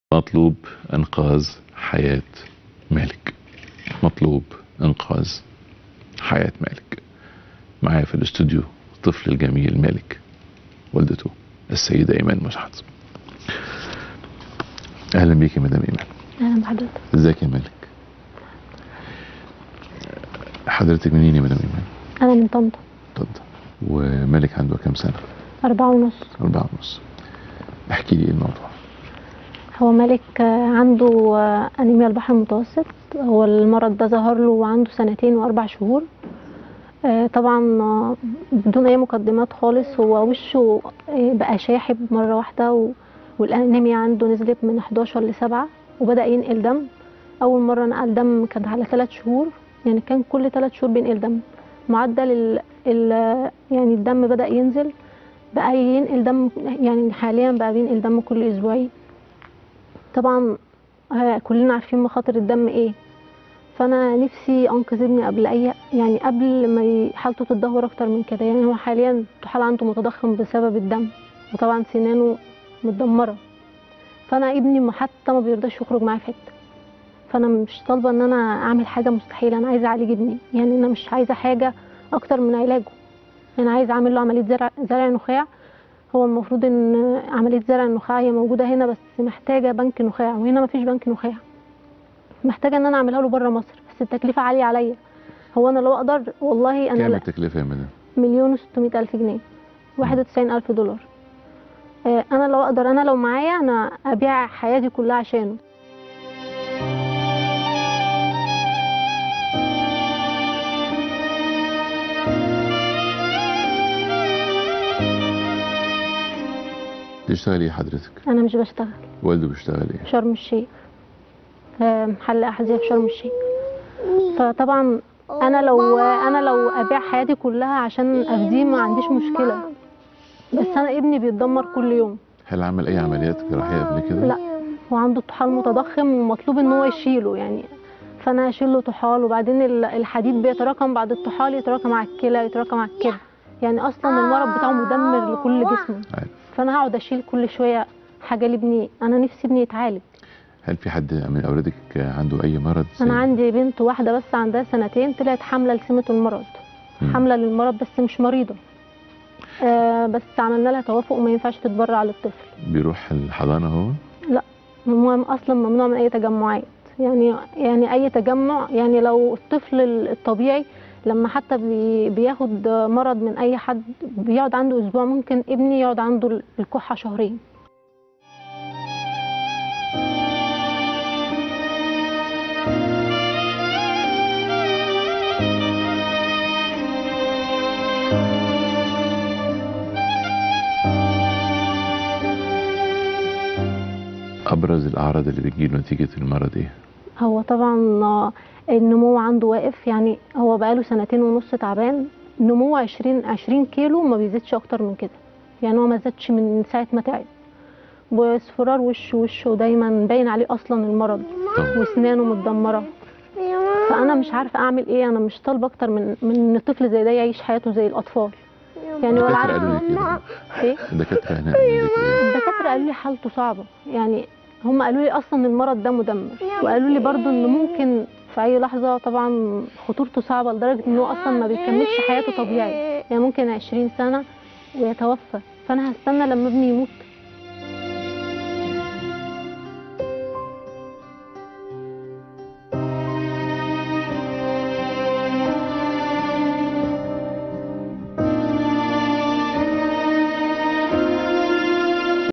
مطلوب انقاذ حياة مالك مطلوب انقاذ حياة مالك معايا في الاستوديو الطفل الجميل مالك والدته السيدة ايمان مسعد اهلا بيك يا مدام ايمان اهلا بحضرتك ازيك يا مالك حضرتك منين يا مدام ايمان انا من طنطا طنطا ومالك عنده كام سنة أربعة ونص أربعة ونص احكي لي ايه الموضوع هو مالك آه، عنده آه، أنيميا البحر المتوسط هو المرض ده ظهر له وعنده سنتين وأربع شهور آه، طبعا آه، بدون أي مقدمات خالص هو وشه آه، بقى شاحب مرة واحدة و- والأنيميا عنده نزلت من 11 لسبعة وبدأ ينقل دم أول مرة نقل دم كانت على ثلاث شهور يعني كان كل ثلاث شهور بينقل دم معدل ال ال يعني الدم بدأ ينزل بقى ينقل دم يعني حاليا بقى بينقل دم كل أسبوعين طبعا آه، كلنا عارفين مخاطر الدم ايه فانا نفسي انقذ ابني قبل اي يعني قبل ما ي- حالته تتدهور اكتر من كده يعني هو حاليا الطحال عنده متضخم بسبب الدم وطبعا سنانه متدمره فانا ابني ما- حتى ما بيرضاش يخرج معايا في حته فانا مش طالبه ان انا اعمل حاجه مستحيله انا عايزه اعالج ابني يعني انا مش عايزه حاجه اكتر من علاجه انا عايزه اعمل له عمليه زرع زرع نخاع هو المفروض ان عمليه زرع النخاع هي موجوده هنا بس محتاجه بنك نخاع وهنا مفيش بنك نخاع محتاجه ان انا اعملها له بره مصر بس التكلفه عاليه عليا هو انا لو اقدر والله انا كام لا التكلفة يا مدام مليون وستمائة الف جنيه واحد وتسعين الف دولار آه، انا لو اقدر انا لو معايا انا ابيع حياتي كلها عشانه تشتغلي ايه حضرتك انا مش بشتغل والده بيشتغل ايه في شرم الشيخ آه، محل احذيه في شرم الشيخ فطبعا انا لو انا لو ابيع حياتي كلها عشان افديه ما عنديش مشكله بس انا ابني بيتدمر كل يوم هل عمل اي عمليات جراحية قبل كده لا هو عنده طحال متضخم ومطلوب ان هو يشيله يعني فانا اشيل له طحال وبعدين ال- الحديد بيتراكم بعد الطحال يتراكم على الكلى يتراكم على الكبد يعني اصلا المرض بتاعه مدمر لكل جسمه عارف. فانا هقعد اشيل كل شويه حاجه لابني انا نفسي ابني يتعالج هل في حد من اولادك عنده اي مرض انا زي- عندي بنت واحده بس عندها سنتين طلعت حامله لسمه المرض مم. حامله للمرض بس مش مريضه آه بس عملنا لها توافق وما ينفعش تتبرع للطفل بيروح الحضانة هو مم- اصلا ممنوع من اي تجمعات يعني يعني اي تجمع يعني لو الطفل الطبيعي لما حتى بي بياخد مرض من اي حد بيقعد عنده اسبوع ممكن ابني يقعد عنده الكحه شهرين ابرز الاعراض اللي بتجيله نتيجة المرض ايه هو طبعا آه، النمو عنده واقف يعني هو بقاله سنتين ونص تعبان نمو 20 20 كيلو ما بيزيدش اكتر من كده يعني هو ما زادش من ساعه ما تعب واصفرار وشه وشه دايما باين عليه اصلا المرض طب واسنانه متدمره فانا مش عارفه اعمل ايه انا مش طالبه اكتر من من ان طفل زي ده يعيش حياته زي الاطفال يعني ولا الدكاترة عارفه قالوا لي كده ايه الدكاترة هنا قالوا لك ايه الدكاتره قالوا لي حالته صعبه يعني هم قالوا لي اصلا المرض ده مدمر وقالوا لي برضو ان ممكن في اي لحظه طبعا خطورته صعبه لدرجه ان هو اصلا ما بيكملش حياته طبيعي يعني ممكن 20 سنه ويتوفى فانا هستنى لما ابني يموت